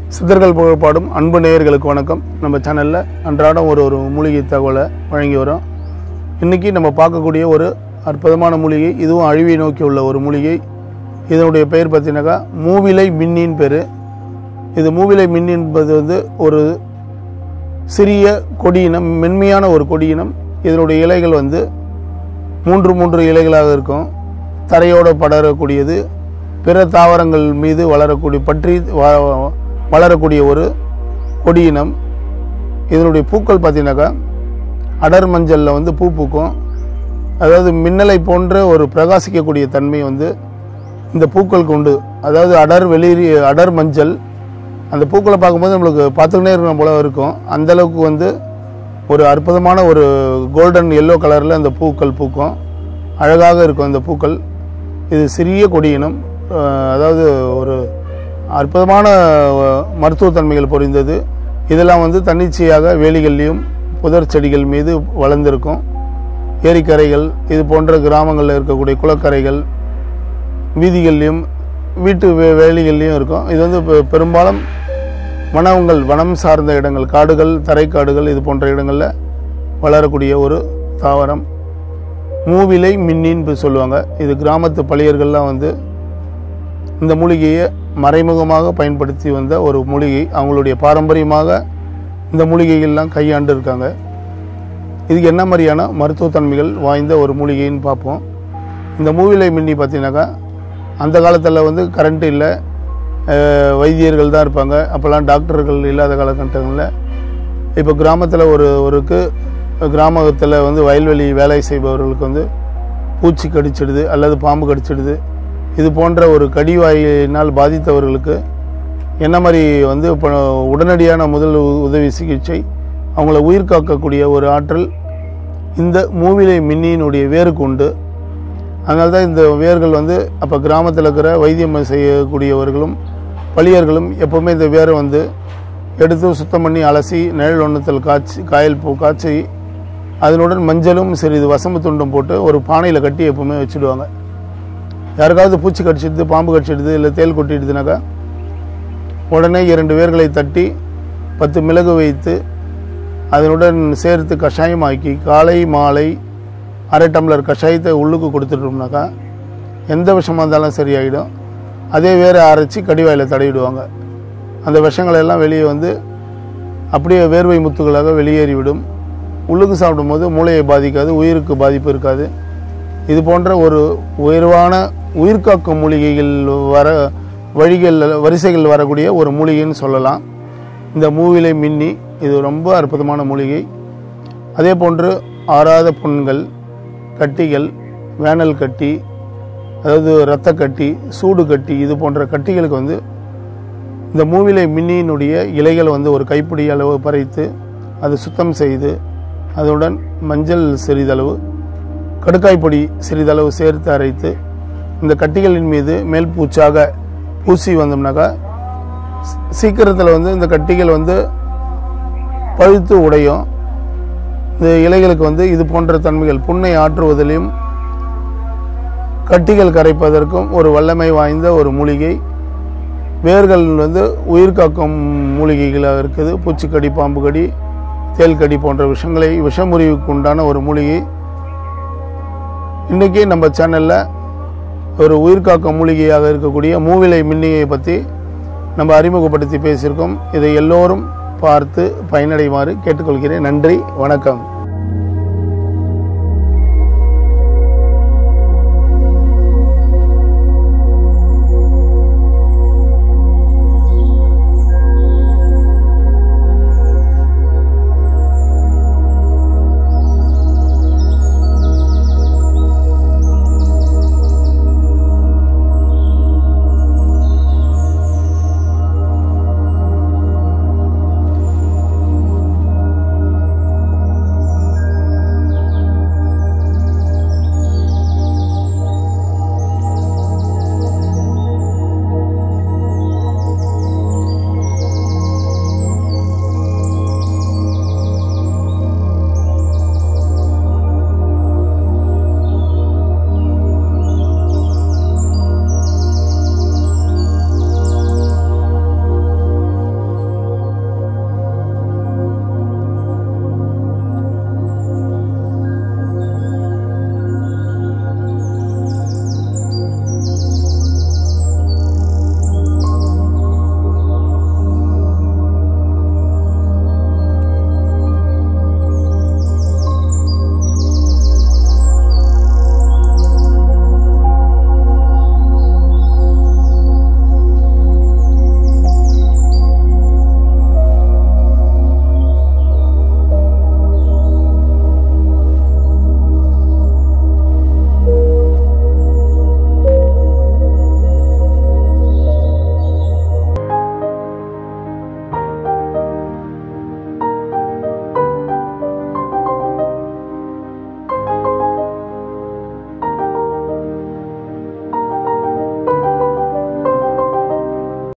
சித்தர்கள் புகழ்பாடும் அன்பு நேயர்களுக்கு வணக்கம் நம்ம சேனலில் அன்றாடம் ஒரு ஒரு மூலிகை தகவலை வழங்கி வரோம் இன்றைக்கி நம்ம பார்க்கக்கூடிய ஒரு அற்புதமான மூலிகை இதுவும் அழிவை நோக்கி உள்ள ஒரு மூலிகை இதனுடைய பெயர் பார்த்தீங்கன்னாக்கா மூவிலை மின்னின் பேர் இது மூவிலை மின் என்பது வந்து ஒரு சிறிய கொடியினம் மென்மையான ஒரு கொடியினம் இதனுடைய இலைகள் வந்து மூன்று மூன்று இலைகளாக இருக்கும் தரையோடு படரக்கூடியது பிற தாவரங்கள் மீது வளரக்கூடிய பற்றி வ- வளரக்கூடிய ஒரு கொடியினம் இதனுடைய பூக்கள் பார்த்தீங்கன்னாக்கா அடர் மஞ்சளில் வந்து பூ பூக்கும் அதாவது மின்னலை போன்ற ஒரு பிரகாசிக்கக்கூடிய தன்மை வந்து இந்த பூக்களுக்கு உண்டு அதாவது அடர் வெளிரி அடர் மஞ்சள் அந்த பூக்களை பார்க்கும்போது நம்மளுக்கு பார்த்துக்கிட்டே இருக்கிற போல இருக்கும் அந்த அளவுக்கு வந்து ஒரு அற்புதமான ஒரு கோல்டன் எல்லோ கலரில் அந்த பூக்கள் பூக்கும் அழகாக இருக்கும் அந்த பூக்கள் இது சிறிய கொடியினம் அஹ், அதாவது ஒரு அற்புதமான அஹ், மருத்துவத்தன்மைகள் பொறிந்தது இதெல்லாம் வந்து தன்னிச்சையாக வேலிகள்லையும் புதர் செடிகள் மீது வளர்ந்திருக்கும் ஏரிக்கரைகள் இது போன்ற கிராமங்களில் இருக்கக்கூடிய குளக்கரைகள் வீதிகள்லையும் வீட்டு வே வேலிகள்லையும் இருக்கும் இது வந்து பெ- பெரும்பாலும் வனங்கள் வனம் சார்ந்த இடங்கள் காடுகள் தரைக்காடுகள் இது போன்ற இடங்களில் வளரக்கூடிய ஒரு தாவரம் மூவிலை மின்னின்னு சொல்லுவாங்க இது கிராமத்து பழியர்கள்லாம் வந்து இந்த மூலிகையை மறைமுகமாக பயன்படுத்தி வந்த ஒரு மூலிகை அவங்களுடைய பாரம்பரியமாக இந்த மூலிகைகள்லாம் கையாண்டு இருக்காங்க இதுக்கு என்ன மாதிரியான மருத்துவத்தன்மைகள் வாய்ந்த ஒரு மூலிகைன்னு பார்ப்போம் இந்த மூவிலை மின்னி பார்த்தீங்கன்னாக்கா அந்த காலத்தில் வந்து கரண்ட் இல்லை அஹ், வைத்தியர்கள் தான் இருப்பாங்க அப்போல்லாம் டாக்டர்கள் இல்லாத காலகட்டங்களில் இப்போ கிராமத்தில் ஒரு ஒருக்கு கிராமத்தில் வந்து வயல்வெளி வேலை செய்பவர்களுக்கு வந்து பூச்சி கடிச்சிடுது அல்லது பாம்பு கடிச்சிடுது இது போன்ற ஒரு கடிவாயினால் பாதித்தவர்களுக்கு என்ன மாதிரி வந்து இப்போ உடனடியான முதல் உ- உதவி சிகிச்சை அவங்கள உயிர் காக்கக்கூடிய ஒரு ஆற்றல் இந்த மூவிலை மின்னியினுடைய வேருக்கு உண்டு அதனால தான் இந்த வேர்கள் வந்து அப்போ கிராமத்தில் இருக்கிற வைத்தியம் செய்யக்கூடியவர்களும் பழியர்களும் எப்போவுமே இந்த வேரை வந்து எடுத்து சுத்தம் பண்ணி அலசி நிழல் ஒன்றத்தில் காய்ச்சி காயல் பூ காய்ச்சி அதனுடன் மஞ்சளும் சிறிது வசம்பு துண்டும் போட்டு ஒரு பானையில் கட்டி எப்போவுமே வச்சுடுவாங்க யாருக்காவது பூச்சி கடிச்சிடுது பாம்பு கடிச்சிடுது இல்லை தேள் கொட்டிடுதுனாக்கா உடனே இரண்டு வேர்களை தட்டி பத்து மிளகு வைத்து அதனுடன் சேர்த்து கஷாயமாக்கி காலை மாலை அரை டம்ளர் கஷாயத்தை உள்ளுக்கு கொடுத்துட்டோம்னாக்கா எந்த விஷமாக இருந்தாலும் சரியாயிடும் அதே வேற அரைச்சி கடிவாயில் தடவிடுவாங்க அந்த விஷங்களை எல்லாம் வெளியே வந்து அப்படியே வேர்வை முத்துகளாக வெளியேறிவிடும் உள்ளுக்கு சாப்பிடும்போது மூளையை பாதிக்காது உயிருக்கு பாதிப்பு இருக்காது இது போன்ற ஒரு உயர்வான உயிர்காக்கும் மூலிகைகள் வர வழிகள் வரிசைகள் வரக்கூடிய ஒரு மூலிகைன்னு சொல்லலாம் இந்த மூவிலை மின்னி இது ரொம்ப அற்புதமான மூலிகை அதே போன்று ஆறாத புண்கள் கட்டிகள் வேனல் கட்டி அதாவது இரத்த கட்டி சூடு கட்டி இது போன்ற கட்டிகளுக்கு வந்து இந்த மூவிலை மின்னியினுடைய இலைகளை வந்து ஒரு கைப்பிடி அளவு பறித்து அதை சுத்தம் செய்து அதனுடன் மஞ்சள் சிறிதளவு கடுக்காய் பொடி சிறிதளவு சேர்த்து அரைத்து இந்த கட்டிகளின் மீது மேல் பூச்சாக பூசி வந்தோம்னாக்கா சீ- சீக்கிரத்தில் வந்து இந்த கட்டிகள் வந்து பழுத்து உடையும் இந்த இலைகளுக்கு வந்து இது போன்ற தன்மைகள் புண்ணை ஆற்றுவதிலும் கட்டிகள் கரைப்பதற்கும் ஒரு வல்லமை வாய்ந்த ஒரு மூலிகை வேர்கள் வந்து உயிர் காக்கும் மூலிகைகளாக இருக்குது பூச்சிக்கடி பாம்பு கடி தேள் கடி போன்ற விஷயங்களை விஷமுறிவுக்கு உண்டான ஒரு மூலிகை இன்றைக்கி நம்ம சேனலில் ஒரு உயிர்காக்கும் மூலிகையாக இருக்கக்கூடிய மூவிலை மின்னிகையை பற்றி நம்ம அறிமுகப்படுத்தி பேசியிருக்கோம் இதை எல்லோரும் பார்த்து பயனடைமாறு கேட்டுக்கொள்கிறேன் நன்றி வணக்கம்